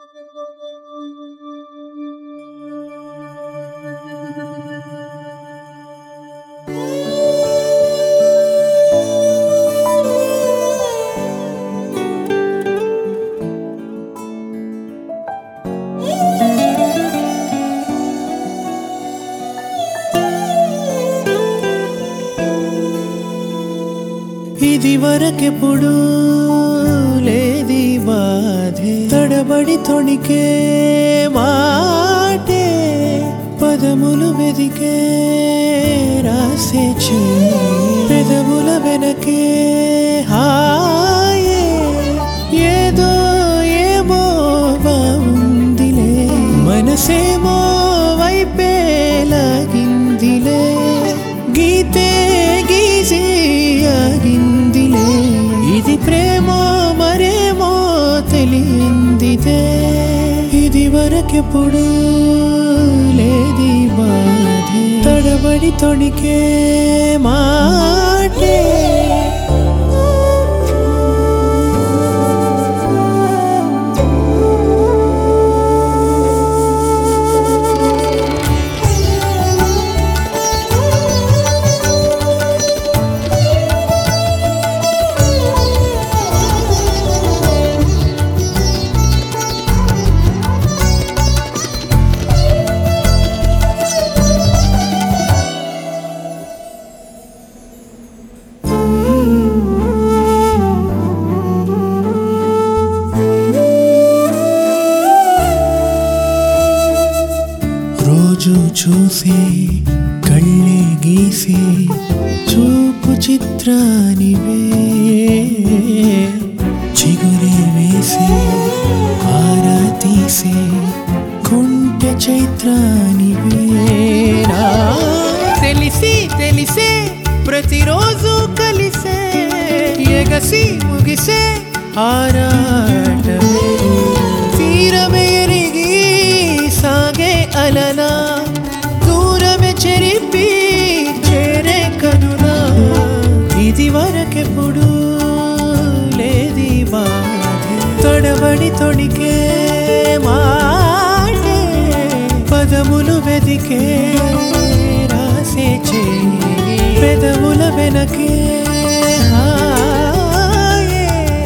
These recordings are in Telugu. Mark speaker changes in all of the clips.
Speaker 1: ఇది వరకెప్పుడు లేది బాధే తడబడి తొణికే మాటే పదములు వెదికే రాసే చీ పెదముల వెనకే హాయే ఏదో ఏమో బాగుందిలే మనసేమో వైపే లాగిందిలే గీతే గీసి ఆగిందిలే ఇది ప్రేమో మరేమో తెలియందిదే ఇది వరకెప్పుడు లేది బాధే తడబడి తొడికే మాటే రోజు చూసే కళ్ళే గీసే చూపు చిత్రానివే చిగురే వేసే ఆరా తీసే కుంటె చైత్రానివే నా తెలిసి తెలిసే ప్రతిరోజు కలిసే ఎగసి ముగిసే ఆరాటమే తీరమే ఎరిగి సాగే అలలా దూరమే చెరిపి చేరే కనులా ఇది వరకెప్పుడు లేది బాధే తొడబడి తొడికే మాటే పదములు వెదికే రాసే చేయి పెదవుల వెనకే హాయే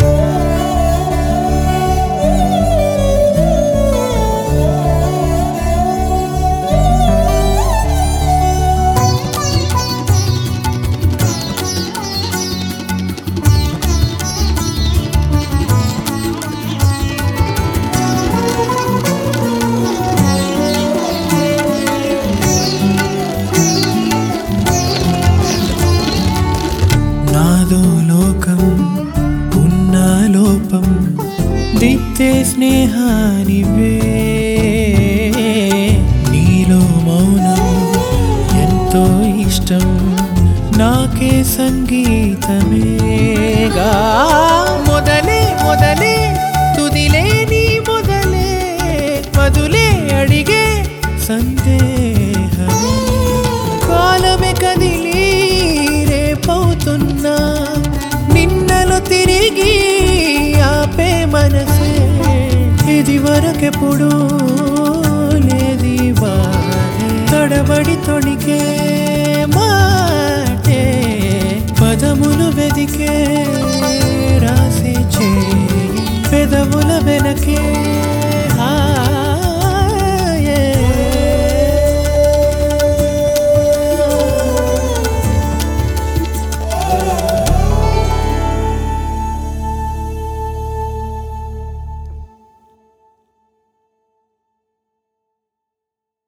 Speaker 1: నాదో లోకం ఉన్న లోపం దిత్తే స్నేహానివే నీలో మౌనం ఎంతో ఇష్టం నాకే సంగీతమేగా మొదలే మొదలే తుదిలే నీ మొదలే మధులే అడిగే సందేహమే కాలమే కదిలి రేపవుతున్నా నిన్నలో తిరిగి ఆపే మనసే ఇది వరకెప్పుడు లేది బాధే తడబడి తొడికే మాటే పదములు వెదికే రాసే చేయి పెదవుల వెనకే